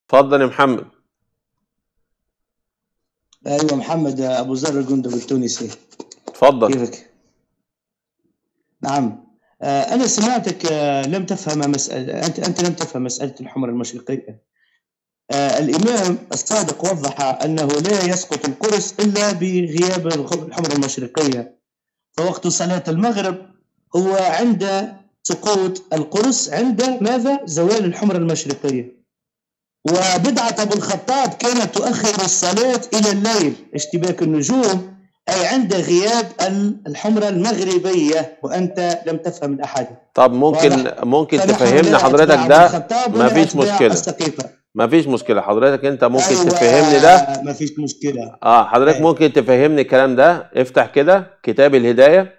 اتفضل يا محمد ايوه محمد ابو زر الجندب التونسي اتفضل كيفك؟ نعم آه، انا سمعتك آه، لم تفهم مسألة انت انت لم تفهم مسألة الحمرة المشرقية آه، الامام الصادق وضح انه لا يسقط القرص الا بغياب الحمرة المشرقية فوقت صلاة المغرب هو عند سقوط القرص عند ماذا؟ زوال الحمرة المشرقية وبدعة أبو الخطاب كانت تؤخر الصلاة إلى الليل اشتباك النجوم أي عند غياب ال- الحمرة المغربية وأنت لم تفهم الأحاديث طب ممكن واضح. ممكن فنحن تفهمنا لا حضرتك أتباع أبو ده الخطاب ولا مفيش أتباع مشكلة. السقيفة مفيش مشكله حضرتك انت ممكن أيوة، تفهمني ده ما فيش مشكلة اه حضرتك أيوة. ممكن تفهمني الكلام ده افتح كده كتاب الهدايه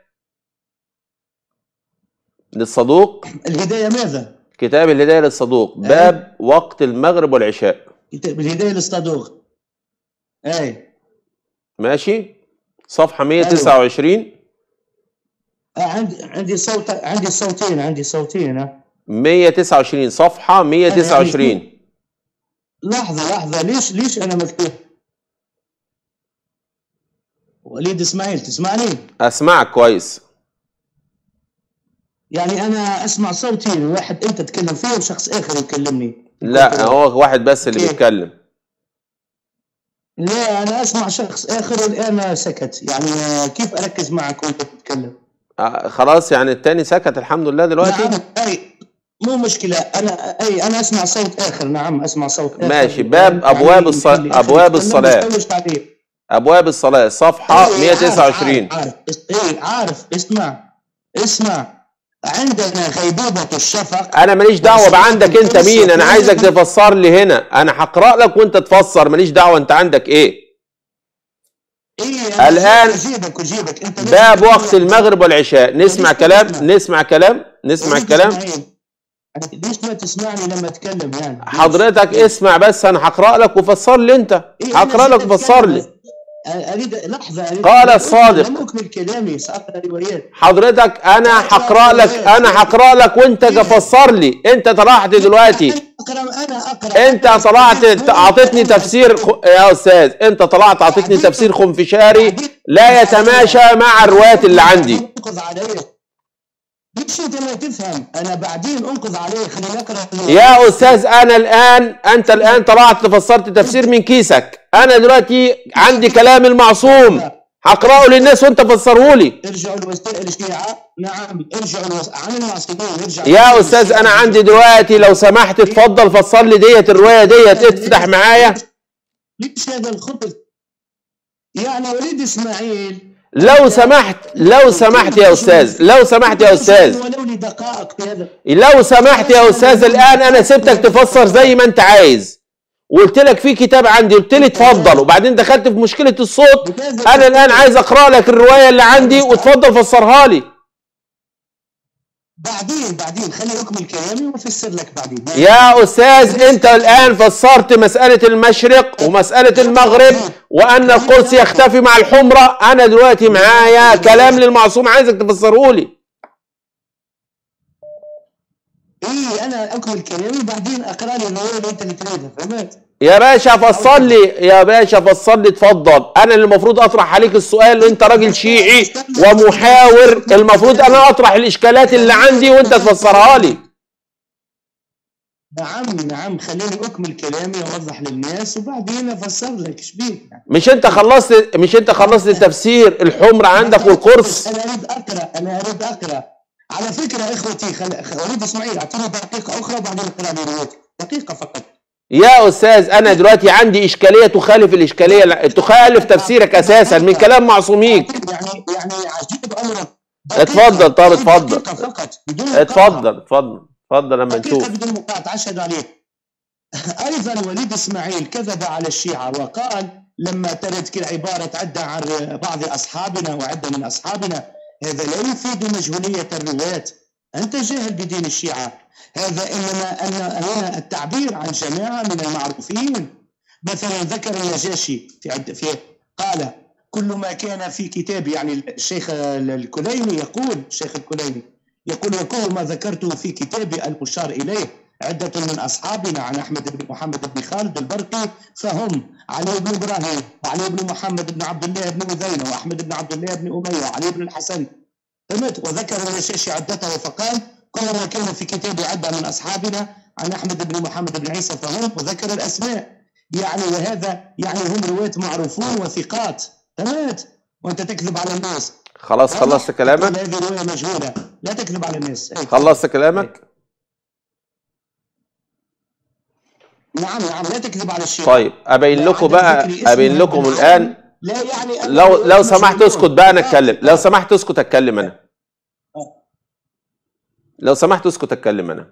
للصدوق الهداية ماذا؟ كتاب الهدايه للصدوق باب وقت المغرب والعشاء كتاب الهداية للصدوق أي ماشي صفحه 129 آه، عندي عندي صوت عندي صوتين عندي صوتين ها 129 صفحه 129 لحظة لحظة ليش ليش أنا مكتوب؟ وليد إسماعيل تسمعني؟ اسمعك كويس يعني أنا أسمع صوتي واحد أنت تتكلم فيه وشخص آخر يكلمني لا هو واحد بس اللي أوكي. بيتكلم لا أنا أسمع شخص آخر والآن سكت يعني آه، كيف أركز معك وأنت تتكلم؟ آه خلاص يعني التاني سكت الحمد لله دلوقتي نعم أي مو مشكلة أنا أي أنا أسمع صوت آخر نعم أسمع صوت آخر ماشي، باب يعني أبواب الص- يخلي آخر أبواب يتكلم الصلاة. ويستوجب عليه. ابواب الصلاه صفحه إيه، 129 عارف عارف, عارف. إيه عارف اسمع اسمع عندنا غيبوبة الشفق انا ماليش دعوه بعندك انت مين انا عايزك تفسر لي هنا انا هقرا لك وانت تفسر ماليش دعوه انت عندك ايه إيه الآن أجيبك أجيبك أنت لازم باب تقول وقت لي- المغرب والعشاء نسمع كلام نسمع كلام نسمع وليد الكلام إسماعيل، ليش ما تسمعني لما أتكلم يعني ليش؟ حضرتك اسمع بس انا هقرا لك وفسر لي انت إيه، أنا هقرا لك زيد وفسر أتكلم. لي أريد لحظة أريد قال الصادق. لم أكمل كلامي سأقرأ روايات حضرتك انا هقرا لك انا هقرا لك وانت فسر لي انت طلعت دلوقتي أقرأ أنا أقرأ انت طلعت اعطيتني تفسير خ- يا استاذ انت طلعت اعطيتني تفسير خنفشاري لا يتماشى مع الروايات اللي عندي انقذ عليه ليش انت ما تفهم انا بعدين انقذ عليه خليني اقرا يا استاذ انا الان انت الان طلعت فسرت تفسير من كيسك انا دلوقتي عندي كلام المعصوم هقراه للناس وانت فسره لي ارجعوا لوسائل الشيعة نعم ارجعوا لوس... عن المعصومين ارجعوا يا استاذ انا عندي دلوقتي لو سمحت اتفضل فسر لي ديت الروايه ديت افتح معايا ليش هذا الخبث يعني وليد اسماعيل لو سمحت لو سمحت يا استاذ لو سمحت يا استاذ ولو لدقائق في هذا لو سمحت يا استاذ الان انا سبتك تفسر زي ما انت عايز وقلت لك في كتاب عندي قلت لي اتفضل وبعدين دخلت في مشكله الصوت انا الان عايز اقرا لك الروايه اللي عندي وتفضل فسرها لي بعدين بعدين خليني اكمل كلامي وافسر لك بعدين يا استاذ انت الان فسرت مساله المشرق ومساله المغرب وان القرص يختفي مع الحمره انا دلوقتي معايا كلام للمعصوم عايزك تفسره لي ايه انا اكمل كلامي بعدين اقرا لي الروايه اللي انت اللي تريدها فهمت؟ يا باشا فسر لي يا باشا فسر لي اتفضل انا اللي المفروض اطرح عليك السؤال وانت راجل شيعي ومحاور المفروض انا اطرح الاشكالات اللي عندي وانت تفسرها لي نعم نعم خليني اكمل كلامي واوضح للناس وبعدين افسر لك ايش بيك مش انت خلصت مش انت خلصت تفسير الحمر عندك والقرص انا اريد اقرا انا اريد اقرا على فكره اخوتي خل... خ- اريد اسماعيل اعطيني دقيقه اخرى وبعدين اقرا لي روايتي دقيقه فقط يا استاذ انا دلوقتي عندي اشكاليه تخالف الاشكاليه تخالف تفسيرك اساسا من كلام معصوميك يعني يعني عجيب امرك اتفضل، طب اتفضل. دقيقة فقط بدون مقاطعة. اتفضل اتفضل اتفضل لما دقيقة نشوف بدون مقاطعة أشهد عليه أيضا وليد إسماعيل كذب على الشيعة وقال لما ترد كالعبارة عدة عن بعض أصحابنا وعدة من أصحابنا هذا لا يفيد مجهولية الرواة أنت جاهل بدين الشيعة هذا إنما أن هنا التعبير عن جماعة من المعروفين مثلا ذكر النجاشي في عد في قال كل ما كان في كتاب يعني الشيخ الكليني يقول الشيخ الكليني يقول وكل ما ذكرته في كتابي المشار إليه عدة من أصحابنا عن أحمد بن محمد بن خالد البرقي فهم علي بن إبراهيم وعلي بن محمد بن عبد الله بن مذينة وأحمد بن عبد الله بن أمية وعلي بن الحسن فهمت وذكر الرشاشي عدته فقال كل ما كان في كتاب عدة من أصحابنا عن أحمد بن محمد بن عيسى فهم وذكر الأسماء يعني وهذا يعني هم رواة معروفون وثقات تمات وأنت تكذب على الناس خلاص خلصت كلامك هذه رواية مجهولة لا تكذب على الناس أي. خلصت كلامك نعم نعم لا تكذب على الشيء طيب ابين لكم بقى ابين لكم الان لا يعني أنا- لو لو سمحت اسكت بقى انا اتكلم لو سمحت اسكت اتكلم انا لو سمحت اسكت اتكلم انا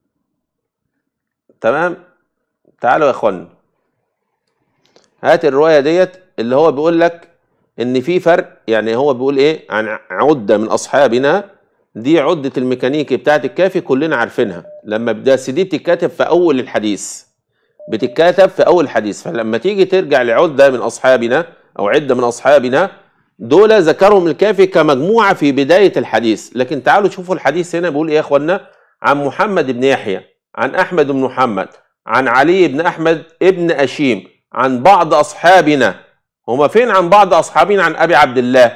تمام تعالوا يا اخوانا هات الروايه ديت اللي هو بيقول لك ان في فرق يعني هو بيقول ايه عن عده من اصحابنا دي عده الميكانيكي بتاعت الكافي كلنا عارفينها لما بس دي بتتكتب في اول الحديث بتتكتب في اول الحديث فلما تيجي ترجع لعده من اصحابنا او عده من اصحابنا دول ذكرهم الكافي كمجموعه في بدايه الحديث لكن تعالوا شوفوا الحديث هنا بيقول ايه يا اخوانا عن محمد بن يحيى عن احمد بن محمد عن علي بن احمد ابن اشيم عن بعض اصحابنا هما فين عن بعض اصحابنا عن ابي عبد الله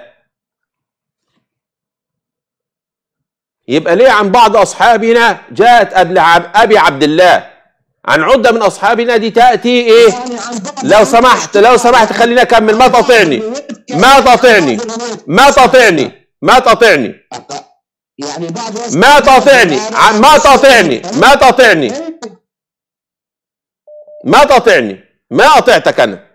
يبقى ليه عن بعض اصحابنا جاءت قبل عب- ابي عبد الله عن عده من اصحابنا دي تاتي ايه يعني عن بعض لو سمحت لو سمحت خليني اكمل ما تقاطعني ما تقاطعني ما تقاطعني ما تقاطعني يعني بعض ما تقاطعني عن- ما تقاطعني ما تقاطعني ما تقاطعني ما قطعتك انا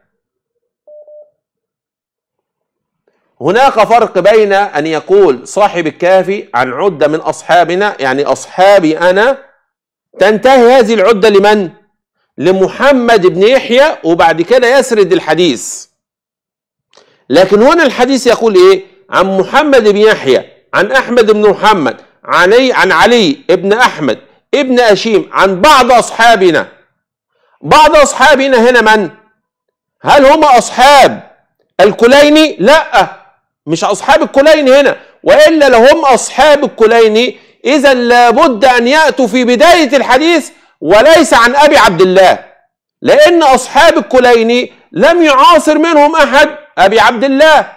هناك فرق بين ان يقول صاحب الكافي عن عده من اصحابنا يعني اصحابي انا تنتهي هذه العده لمن؟ لمحمد بن يحيى وبعد كده يسرد الحديث لكن هنا الحديث يقول ايه عن محمد بن يحيى عن احمد بن محمد علي عن علي ابن احمد ابن اشيم عن بعض اصحابنا بعض اصحابنا هنا من هل هم اصحاب الكليني لا مش اصحاب الكليني هنا والا لو هم اصحاب الكليني اذا لابد ان ياتوا في بدايه الحديث وليس عن ابي عبد الله لان اصحاب الكليني لم يعاصر منهم احد ابي عبد الله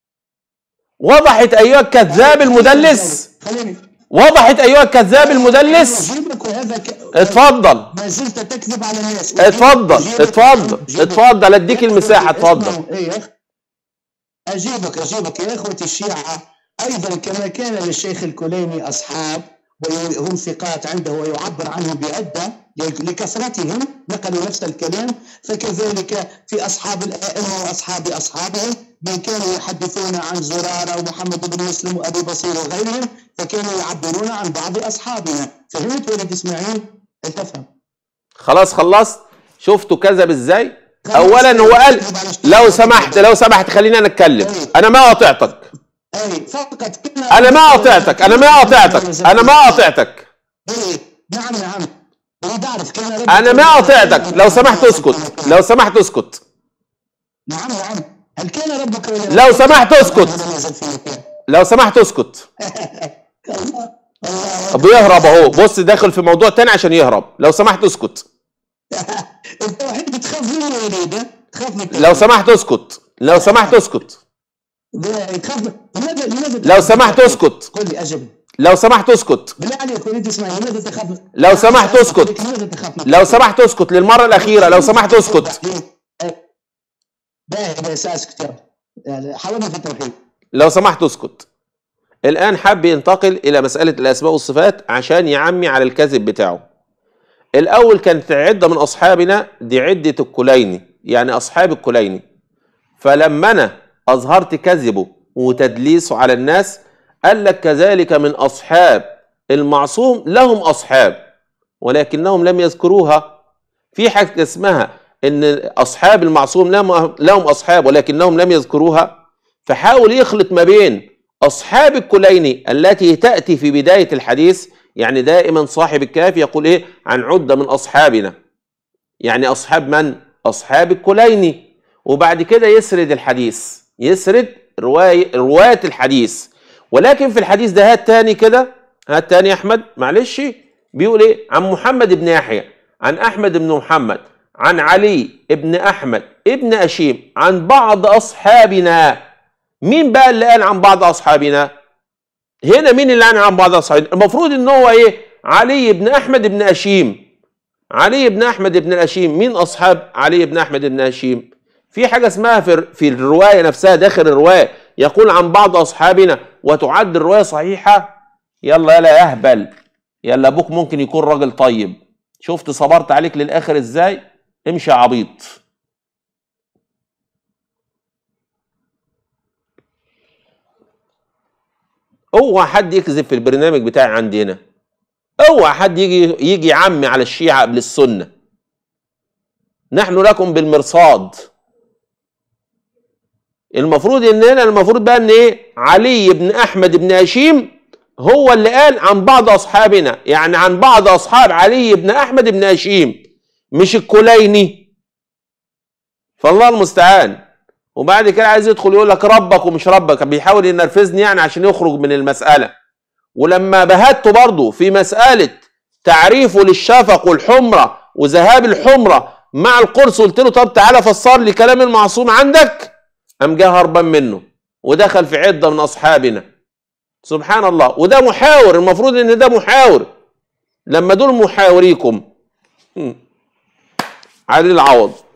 وضحت ايها الكذاب المدلس خليني وضحت ايها الكذاب المدلس اجيبك وهذا ك... اتفضل ما زلت تكذب على الناس اتفضل أجيبك- اتفضل أجيبك- اتفضل اديك المساحه اسمعوا، اتفضل ايه يا أخي. اجيبك اجيبك يا اخوتي الشيعه ايضا كما كان للشيخ الكليني اصحاب وهم ثقات عنده ويعبر عنهم بعده لكثرتهم نقلوا نفس الكلام فكذلك في اصحاب الائمه واصحاب اصحابهم من كانوا يحدثون عن زراره ومحمد بن مسلم وابي بصير وغيرهم فكانوا يعبرون عن بعض اصحابنا فهمت ولد اسماعيل؟ هل تفهم؟ خلاص خلصت شفتوا كذب ازاي اولا هو قال لو سمحت لو سمحت خليني انا اتكلم انا ما قاطعتك اي فقط كان انا ما قاطعتك انا ما قاطعتك انا ما قاطعتك اي نعم نعم اريد اعرف كان ربك انا ما قاطعتك لو سمحت اسكت لو سمحت اسكت نعم نعم هل كان ربك ولا لو سمحت اسكت هذا نزل فيك لو سمحت اسكت الله الله بيهرب اهو بص داخل في موضوع تاني عشان يهرب لو سمحت اسكت انت وحيد بتخاف مني يا وليد ها؟ تخاف من لو سمحت اسكت لو سمحت اسكت تخاف لماذا لماذا لو سمحت اسكت قل لي اجب لو سمحت اسكت بالله عليك وليد اسمعي لماذا تخاف لو سمحت اسكت. لماذا تخاف من- لو سمحت اسكت للمره الاخيره لو سمحت اسكت باهي باهي ساسكت يا يعني حاولنا في التوحيد لو سمحت اسكت الآن حب ينتقل إلى مسألة الأسماء والصفات عشان يعمي على الكذب بتاعه الأول كانت عدة من أصحابنا دي عدة الكليني يعني أصحاب الكليني فلما أنا أظهرت كذبه وتدليسه على الناس قال لك كذلك من أصحاب المعصوم لهم أصحاب ولكنهم لم يذكروها في حاجة اسمها إن أصحاب المعصوم لهم لهم أصحاب ولكنهم لم يذكروها فحاول يخلط ما بين أصحاب الكليني التي تأتي في بداية الحديث يعني دائما صاحب الكهف يقول إيه عن عدة من أصحابنا يعني أصحاب من؟ أصحاب الكليني وبعد كده يسرد الحديث يسرد رواية رواية الحديث ولكن في الحديث ده هات تاني كده هات تاني يا أحمد معلش بيقول ايه عن محمد بن يحيى عن احمد بن محمد عن علي ابن احمد ابن اشيم عن بعض اصحابنا مين بقى اللي قال عن بعض اصحابنا هنا مين اللي قال عن بعض اصحابنا المفروض ان هو ايه علي بن احمد بن اشيم علي بن احمد بن الاشيم مين اصحاب علي بن احمد بن اشيم في حاجه اسمها في في الروايه نفسها داخل الروايه يقول عن بعض اصحابنا وتعد الروايه صحيحه يلا يلا يا اهبل يلا ابوك ممكن يكون راجل طيب شفت صبرت عليك للاخر ازاي امشي يا عبيط اوعى حد يكذب في البرنامج بتاعي عندي هنا اوعى حد يجي يجي يعمي على الشيعة قبل السنة نحن لكم بالمرصاد المفروض ان هنا المفروض بقى ان ايه علي بن احمد بن هشيم هو اللي قال عن بعض اصحابنا يعني عن بعض اصحاب علي بن احمد بن هشيم مش الكليني فالله المستعان وبعد كده عايز يدخل يقول لك ربك ومش ربك بيحاول ينرفزني يعني عشان يخرج من المسألة ولما بهته برضه في مسألة تعريفه للشفق والحمرة وذهاب الحمرة مع القرص قلت له طب تعالى فسر لي كلام المعصوم عندك قام جه هربان منه ودخل في عدة من أصحابنا سبحان الله وده محاور المفروض ان ده محاور لما دول محاوريكم علي العوض